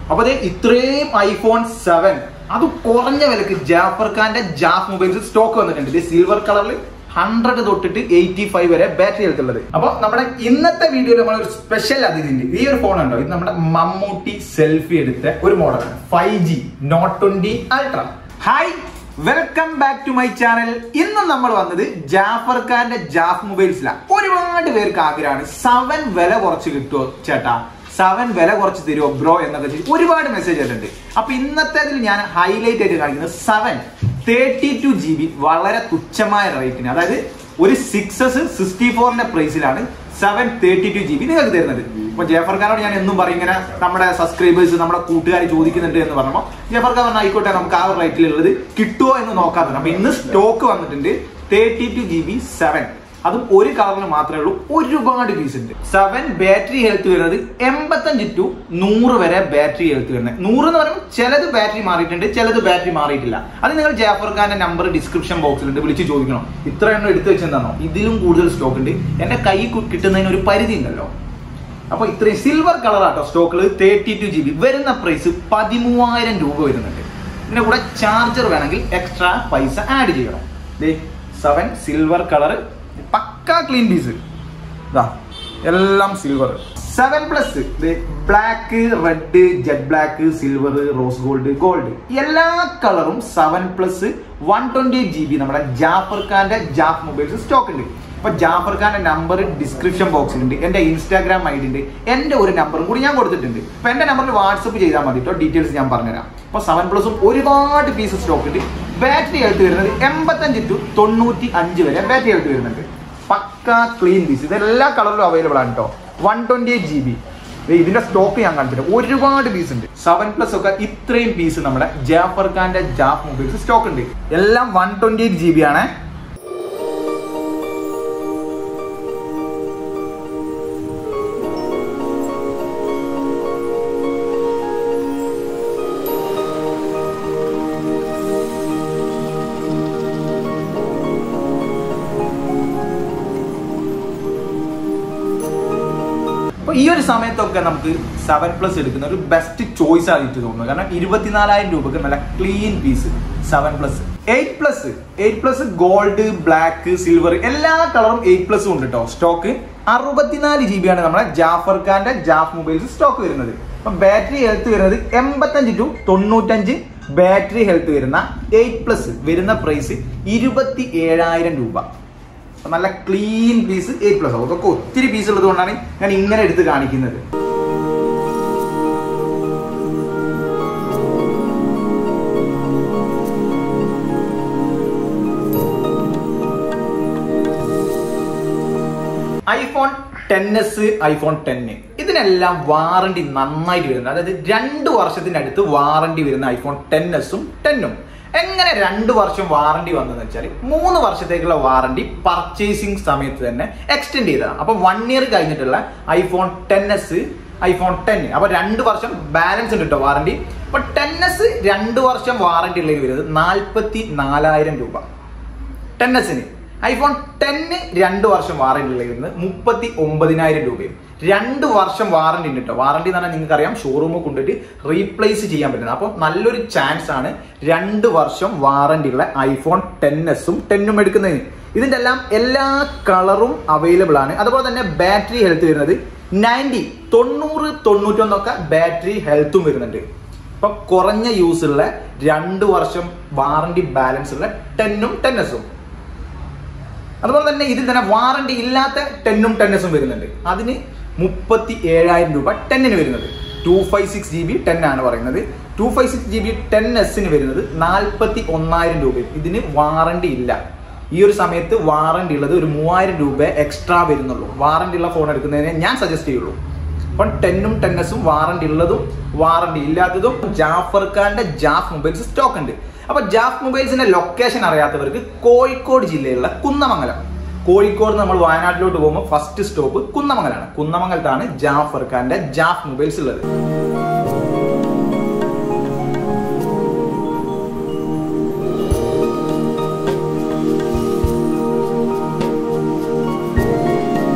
അപ്പൊ അതേ ഇത്രയും ഐഫോൺ സെവൻ അത് കുറഞ്ഞ വിലക്ക് ജാഫർ ഖാന്റെ ജാഫ് മൊബൈൽസ് സ്റ്റോക്ക് വന്നിട്ടുണ്ട് ഇത് സിൽവർ കളറിൽ ഹൺഡ്രഡ് തൊട്ടിട്ട് എയ്റ്റി ഫൈവ് വരെ ബാറ്ററി ഹെൽത്ത് ഉള്ളത് അപ്പൊ നമ്മുടെ ഇന്നത്തെ വീഡിയോയിൽ നമ്മൾ ഒരു സ്പെഷ്യൽ അതിഥി ഉണ്ട് ഈ ഒരു ഫോൺ ഉണ്ടോ ഇത് നമ്മുടെ മമ്മൂട്ടി സെൽഫി എടുത്ത ഒരു മോഡലാണ് five G note twenty ultra hi welcome back to my channel ഇന്ന് നമ്മൾ വന്നത് ജാഫർ ഖാന്റെ ജാഫ് മൊബൈൽസിലാണ് ഒരുപാട് പേർക്ക് ആഗ്രഹമാണ് സെവൻ വില കുറച്ച് കിട്ടുമോ ചേട്ടാ സെവൻ വില കുറച്ച് തരുമോ ബ്രോ എന്നൊക്കെ ചോദിച്ച് ഒരുപാട് മെസ്സേജ് വരുന്നുണ്ട് അപ്പൊ ഇന്നത്തേതിൽ ഞാൻ ഹൈലൈറ്റ് ആയിട്ട് കാണിക്കുന്നത് seven thirty two G B വളരെ തുച്ഛമായ റേറ്റിന് അതായത് ഒരു സിക്സസ് സിക്സ്റ്റി ഫോറിന്റെ പ്രൈസിലാണ് seven thirty two G B നിങ്ങൾക്ക് തരുന്നത് ഇപ്പൊ ജയഫർ ഖാനോട് ഞാൻ എന്നും പറയും ഇങ്ങനെ നമ്മുടെ സബ്സ്ക്രൈബേഴ്സ് നമ്മുടെ കൂട്ടുകാർ ചോദിക്കുന്നുണ്ട് എന്ന് പറഞ്ഞപ്പോൾ ജയഫർ ഖാൻ പറഞ്ഞാൽ ആയിക്കോട്ടെ നമുക്ക് ആ ഒരു റേറ്റിലുള്ളത് കിട്ടുമോ എന്ന് നോക്കാറുണ്ട് അപ്പൊ ഇന്ന് സ്റ്റോക്ക് വന്നിട്ടുണ്ട് thirty two G B seven അതും ഒരു കളറിന് മാത്രമേ ഉള്ളൂ ഒരുപാട് പീസ് ഉണ്ട് സെവൻ ബാറ്ററി ഹെൽത്ത് വരുന്നത് എൺപത്തഞ്ച് ടു നൂറ് വരെ ബാറ്ററി ഹെൽത്ത് വരുന്നത് നൂറ് എന്ന് പറയുമ്പോൾ ചിലത് ബാറ്ററി മാറിയിട്ടുണ്ട് ചിലത് ബാറ്ററി മാറിയിട്ടില്ല അത് നിങ്ങൾ ജാഫർ ഖാന്റെ നമ്പർ ഡിസ്ക്രിപ്ഷൻ ബോക്സിലുണ്ട് വിളിച്ച് ചോദിക്കണം ഇത്ര എണ്ണം എടുത്തു വെച്ചെന്താണോ ഇതിലും കൂടുതൽ സ്റ്റോക്ക് ഉണ്ട് എന്റെ കൈ കിട്ടുന്നതിന് ഒരു പരിധി ഉണ്ടല്ലോ അപ്പൊ ഇത്രയും സിൽവർ കളർ ആട്ടോ സ്റ്റോക്കിൽ തേർട്ടി ടു ജി ബി വരുന്ന പ്രൈസ് പതിമൂവായിരം രൂപ വരുന്നുണ്ട് ഇതിന്റെ കൂടെ ചാർജർ വേണമെങ്കിൽ എക്സ്ട്രാ പൈസ ആഡ് ചെയ്യണം ദേ സെവൻ സിൽവർ കളർ പക്ക ക്ലീൻ പീസ് ഇതാ എല്ലാം silver seven plus black red jet black silver rose gold gold എല്ലാ കളറും seven plus one twenty eight G B നമ്മുടെ ജാഫർ ഖാന്റെ ജാഫ് മൊബൈൽസ് സ്റ്റോക്ക് ഉണ്ട് അപ്പൊ ജാഫർ ഖാന്റെ നമ്പർ ഡിസ്ക്രിപ്ഷൻ ബോക്സിലുണ്ട് എന്റെ ഇൻസ്റ്റാഗ്രാം ഐ ഡി ഉണ്ട് എന്റെ ഒരു നമ്പറും കൂടി ഞാൻ കൊടുത്തിട്ടുണ്ട് അപ്പൊ എന്റെ നമ്പറിൽ വാട്സപ്പ് ചെയ്താൽ മതി കേട്ടോ ഡീറ്റെയിൽസ് ഞാൻ പറഞ്ഞുതരാം അപ്പൊ സെവൻ പ്ലസും ഒരുപാട് പീസ് സ്റ്റോക്ക് ഉണ്ട് ബാറ്ററി ഹെൽത്ത് വരുന്നത് എൺപത്തഞ്ച് ടു തൊണ്ണൂറ്റി അഞ്ച് വരെ ബാറ്ററി ഹെൽത്ത് വരുന്നുണ്ട് പക്ക ക്ലീൻ പീസ് ഇത് എല്ലാ കളറിലും അവൈലബിൾ ആണ് കേട്ടോ one twenty eight G B ഇതിന്റെ സ്റ്റോക്ക് ഞാൻ കാണിച്ചിട്ടുണ്ട് ഒരുപാട് പീസ് ഉണ്ട് സെവൻ പ്ലസ് ഒക്കെ ഇത്രയും പീസ് നമ്മുടെ ജാഫർ ഖാന്റെ ജാഫ് മൊബൈൽസ് സ്റ്റോക്ക് ഉണ്ട് എല്ലാം one twenty eight G B ആണ് അപ്പൊ ഈ ഒരു സമയത്തൊക്കെ നമുക്ക് സെവൻ പ്ലസ് എടുക്കുന്ന ഒരു ബെസ്റ്റ് ചോയ്സ് ആയിട്ട് തോന്നുന്നു കാരണം ഇരുപത്തിനാലായിരം രൂപക്ക് നല്ല clean piece seven plus eight plus eight plus gold black silver എല്ലാ കളറും എയ്റ്റ് പ്ലസും ഉണ്ട് കേട്ടോ സ്റ്റോക്ക് അറുപത്തിനാല് ജി ബി ആണ് നമ്മുടെ ജാഫർ ഖാന്റെ ജാഫ് മൊബൈൽസ് സ്റ്റോക്ക് വരുന്നത് അപ്പൊ ബാറ്ററി ഹെൽത്ത് വരുന്നത് എൺപത്തഞ്ച് ടു തൊണ്ണൂറ്റഞ്ച് ബാറ്ററി ഹെൽത്ത് വരുന്ന എയ്റ്റ് പ്ലസ് വരുന്ന പ്രൈസ് ഇരുപത്തി ഏഴായിരം രൂപ നല്ല ക്ലീൻ പീസ് എയ്റ്റ് പ്ലസ് ആവും അതൊക്കെ ഒത്തിരി പീസ് ഉള്ളത് കൊണ്ടാണ് ഞാൻ ഇങ്ങനെ എടുത്ത് കാണിക്കുന്നത് ഐഫോൺ ടെൻ എസ് ഐഫോൺ ടെന്ന് ഇതിനെല്ലാം വാറണ്ടി നന്നായിട്ട് വരുന്നത് അതായത് രണ്ട് വർഷത്തിന്റെ അടുത്ത് വാറണ്ടി വരുന്ന ഐഫോൺ ടെൻ എസും ടെന്നും എങ്ങനെ രണ്ട് വർഷം വാറണ്ടി വന്നതെന്ന് വെച്ചാൽ മൂന്ന് വർഷത്തേക്കുള്ള വാറണ്ടി പർച്ചേസിങ് സമയത്ത് തന്നെ എക്സ്റ്റെൻഡ് ചെയ്തതാണ് അപ്പൊ വൺ ഇയർ കഴിഞ്ഞിട്ടുള്ള iPhone ten S iPhone ten അപ്പൊ രണ്ട് വർഷം ബാലൻസ് ഉണ്ട് കേട്ടോ വാറണ്ടി അപ്പൊ ടെൻ എസ് രണ്ട് വർഷം വാറണ്ടി ഉള്ളതിന് വരുന്നത് നാൽപ്പത്തി നാലായിരം രൂപ ടെൻ എസിന് ഐഫോൺ ടെന്ന് രണ്ട് വർഷം വാറണ്ടി ഉള്ളത് മുപ്പത്തി ഒമ്പതിനായിരം രൂപയും രണ്ട് വർഷം വാറണ്ടി ഉണ്ട് കേട്ടോ വാറണ്ടി എന്ന് പറഞ്ഞാൽ നിങ്ങൾക്ക് അറിയാം ഷോറൂമിൽ കൊണ്ടിട്ട് റീപ്ലേസ് ചെയ്യാൻ പറ്റുന്നത് അപ്പോൾ നല്ലൊരു ചാൻസ് ആണ് രണ്ട് വർഷം വാറണ്ടി ഉള്ള ഐഫോൺ ടെൻ എസും ടെന്നും എടുക്കുന്നതിന് ഇതിന്റെ എല്ലാം എല്ലാ കളറും അവൈലബിൾ ആണ് അതുപോലെ തന്നെ ബാറ്ററി ഹെൽത്ത് വരുന്നത് നയൻറ്റി തൊണ്ണൂറ് തൊണ്ണൂറ്റൊന്നൊക്കെ ബാറ്ററി ഹെൽത്തും വരുന്നുണ്ട് ഇപ്പൊ കുറഞ്ഞ യൂസ് ഉള്ള രണ്ട് വർഷം വാറണ്ടി ബാലൻസ് ഉള്ള ടെന്നും ടെൻ എസും അതുപോലെ തന്നെ ഇതിൽ തന്നെ വാറണ്ടി ഇല്ലാത്ത ടെന്നും ടെന്നസും വരുന്നുണ്ട് അതിന് മുപ്പത്തി ഏഴായിരം രൂപ ടെന്നിന് വരുന്നത് two five six G B ten ആണ് പറയുന്നത് two five six G B ten എസിന് വരുന്നത് നാൽപ്പത്തി ഒന്നായിരം രൂപയും ഇതിന് വാറണ്ടി ഇല്ല ഈ ഒരു സമയത്ത് വാറണ്ടി ഉള്ളത് ഒരു മൂവായിരം രൂപ എക്സ്ട്രാ വരുന്നുള്ളൂ വാറണ്ടി ഉള്ള ഫോൺ എടുക്കുന്നതിനെ ഞാൻ സജസ്റ്റ് ചെയ്യുള്ളൂ അപ്പം ടെന്നും ടെന്നസും വാറണ്ടി ഉള്ളതും വാറണ്ടി ഇല്ലാത്തതും ജാഫർ ഖാന്റെ ജാഫ് മൊബൈൽസ് സ്റ്റോക്ക് ഉണ്ട് അപ്പൊ ജാഫ് മൊബൈൽസിന്റെ ലൊക്കേഷൻ അറിയാത്തവർക്ക് കോഴിക്കോട് ജില്ലയിലുള്ള കുന്നമംഗലം കോഴിക്കോട് നമ്മൾ വയനാട്ടിലോട്ട് പോകുമ്പോൾ ഫസ്റ്റ് സ്റ്റോപ്പ് കുന്നമംഗലാണ് കുന്നമംഗലത്താണ് ജാഫർ ഖാന്റെ ജാഫ് മൊബൈൽസ് ഉള്ളത്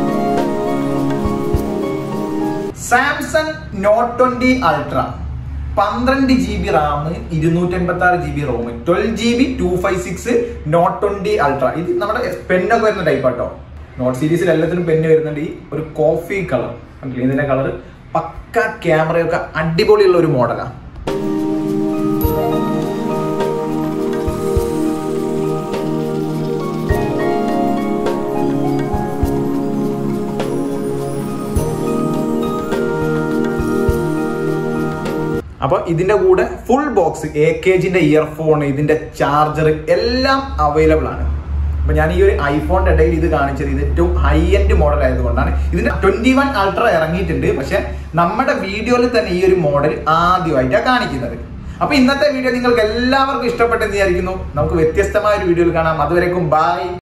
സാംസങ് നോട്ട് ട്വന്റി അൾട്ര പന്ത്രണ്ട് ജി ബി റാം ഇരുന്നൂറ്റി എൺപത്തി ആറ് G B ROM twelve G B two five six note twenty ultra ഇത് നമ്മുടെ പെന്നൊക്കെ വരുന്ന ടൈപ്പ് കേട്ടോ നോട്ട് സീരീസിൽ എല്ലാത്തിനും പെന്ന് വരുന്നുണ്ട് ഈ ഒരു കോഫി കളർ കണ്ടില്ലേ ഇതിന്റെ കളർ പക്ക ക്യാമറയൊക്കെ അടിപൊളിയുള്ള ഒരു മോഡലാണ് അപ്പൊ ഇതിന്റെ കൂടെ ഫുൾ ബോക്സ് എ കെ ജിന്റെ ഇയർഫോൺ ഇതിന്റെ ചാർജർ എല്ലാം അവൈലബിൾ ആണ് അപ്പൊ ഞാൻ ഈ ഒരു ഐഫോണിന്റെ ഇടയിൽ ഇത് കാണിച്ചത് ഇത് ഏറ്റവും ഹൈ എൻഡ് മോഡൽ ആയതുകൊണ്ടാണ് ഇതിന്റെ ട്വന്റി വൺ അൾട്ര ഇറങ്ങിയിട്ടുണ്ട് പക്ഷെ നമ്മുടെ വീഡിയോയിൽ തന്നെ ഈ ഒരു മോഡൽ ആദ്യമായിട്ടാണ് കാണിക്കുന്നത് അപ്പൊ ഇന്നത്തെ വീഡിയോ നിങ്ങൾക്ക് എല്ലാവർക്കും ഇഷ്ടപ്പെട്ടെന്ന് വിചാരിക്കുന്നു നമുക്ക് വ്യത്യസ്തമായ ഒരു വീഡിയോയിൽ കാണാം അതുവരെക്കും ബൈ